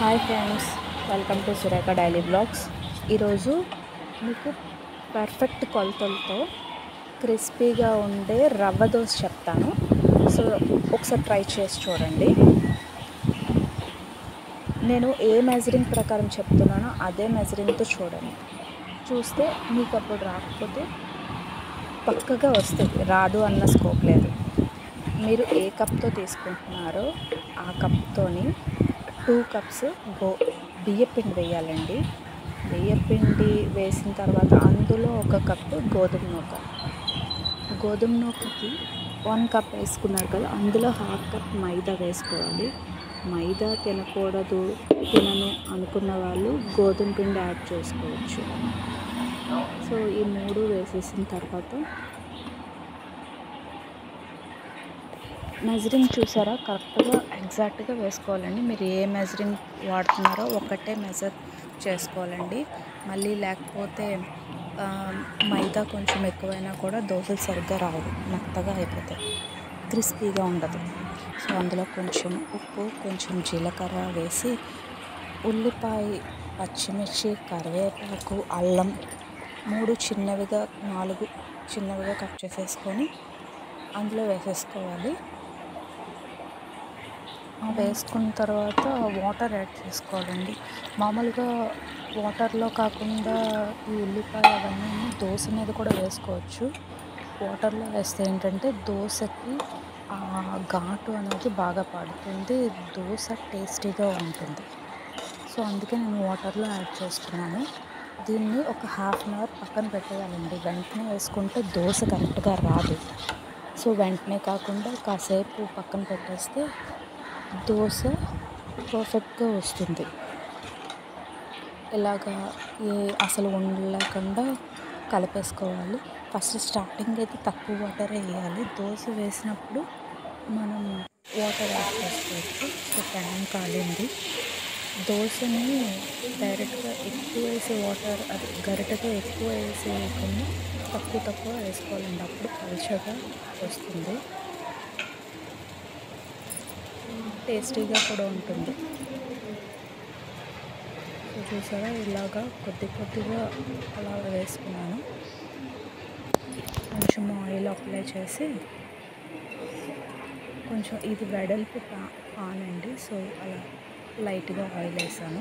hi friends welcome to Surekha daily blogs ఈరోజు మీకు perfect కొలతలతో క్రిస్పీగా ఉండే రవ్వ దోశ చెప్తాను సో ఒకసారి ట్రై చేసి చూడండి నేను ఏ మెజరింగ్ ప్రకారం చెప్తున్నానో అదే మెజరింగ్తో చూడండి చూస్తే మీకు అప్పుడు రాకపోతే పక్కగా వస్తుంది రాదు అన్న స్కోప్ లేదు మీరు ఏ కప్తో తీసుకుంటున్నారో ఆ కప్తోని టూ కప్స్ గో బియ్యపిండి వేయాలండి బియ్యపిండి వేసిన తర్వాత అందులో ఒక కప్పు గోధుమ నూక గోధుమ నూకకి వన్ కప్ వేసుకున్నారు కదా అందులో హాఫ్ కప్ మైదా వేసుకోవాలి మైదా తినకూడదు తినను అనుకున్న వాళ్ళు గోధుమ పిండి యాడ్ చేసుకోవచ్చు సో ఈ మూడు వేసేసిన తర్వాత మెజరింగ్ చూసారా కరెక్ట్గా ఎగ్జాక్ట్గా వేసుకోవాలండి మీరు ఏ మెజరింగ్ వాడుతున్నారో ఒకటే మెజర్ చేసుకోవాలండి మళ్ళీ లేకపోతే ఆ, మైదా కొంచెం ఎక్కువైనా కూడా దోశలు సరిగ్గా రావు మెత్తగా అయిపోతాయి క్రిస్పీగా ఉండదు సో అందులో కొంచెం ఉప్పు కొంచెం జీలకర్ర వేసి ఉల్లిపాయ పచ్చిమిర్చి కరివేపాకు అల్లం మూడు చిన్నవిగా నాలుగు చిన్నవిగా కట్ చేసేసుకొని అందులో వేసేసుకోవాలి ఆ వేసుకున్న తర్వాత వాటర్ యాడ్ చేసుకోవాలండి మామూలుగా వాటర్లో కాకుండా ఈ ఉల్లిపాయ అవన్నీ దోశ మీద కూడా వేసుకోవచ్చు వాటర్లో వేస్తే ఏంటంటే దోశకి ఆ ఘాటు అనేది బాగా పడుతుంది దోశ టేస్టీగా ఉంటుంది సో అందుకే నేను వాటర్లో యాడ్ చేస్తున్నాను దీన్ని ఒక హాఫ్ అన్ అవర్ పక్కన పెట్టేయాలండి వెంటనే వేసుకుంటే దోశ కరెక్ట్గా రాదు సో వెంటనే కాకుండా కాసేపు పక్కన పెట్టేస్తే దోశ పర్ఫెక్ట్గా వస్తుంది ఇలాగా ఏ అసలు ఉండలేకుండా కలిపేసుకోవాలి ఫస్ట్ స్టార్టింగ్ అయితే తక్కువ వాటర్ వేయాలి దోశ వేసినప్పుడు మనం వాటర్ యాడ్ చేసుకోవచ్చు సో ప్యాన్ కాలింది దోశని డైరెక్ట్గా ఎక్కువ వేసే వాటర్ అది గరిటతో ఎక్కువ వేసి వేయకుండా తక్కువ తక్కువ వేసుకోవాలండి అప్పుడు పలుచగా వస్తుంది టేస్టీగా కూడా ఉంటుంది సో చూసారా ఇలాగా కొద్ది కొద్దిగా అలా వేసుకున్నాను కొంచెం ఆయిల్ అప్లై చేసి కొంచెం ఇది వెడల్పు పా పాన్ అండి సో అలా లైట్గా ఆయిల్ వేసాను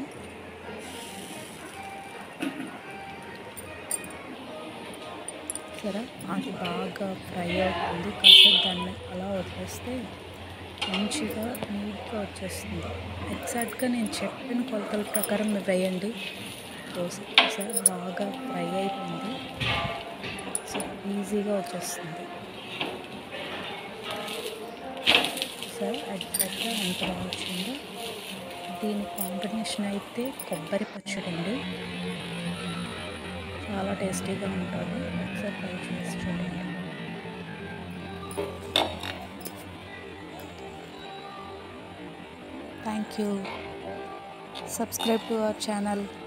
సరే అది బాగా ఫ్రై అవుతుంది కాసేపు దాన్ని అలా వదిలేస్తే మంచిగా నీట్గా వచ్చేస్తుంది ఎగ్జాక్ట్గా నేను చెప్పిన కొలతల ప్రకారం మీరు వేయండి దోశ సార్ బాగా ఫ్రై అయిపోయింది సో ఈజీగా వచ్చేస్తుంది సార్ ఎగ్జాక్ట్గా ఎంత బాగా వచ్చిందో దీని కాంబినేషన్ అయితే కొబ్బరి పచ్చడి అండి చాలా టేస్టీగా ఉంటుంది ఒకసారి ట్రై చేసి చూడండి thank you subscribe to our channel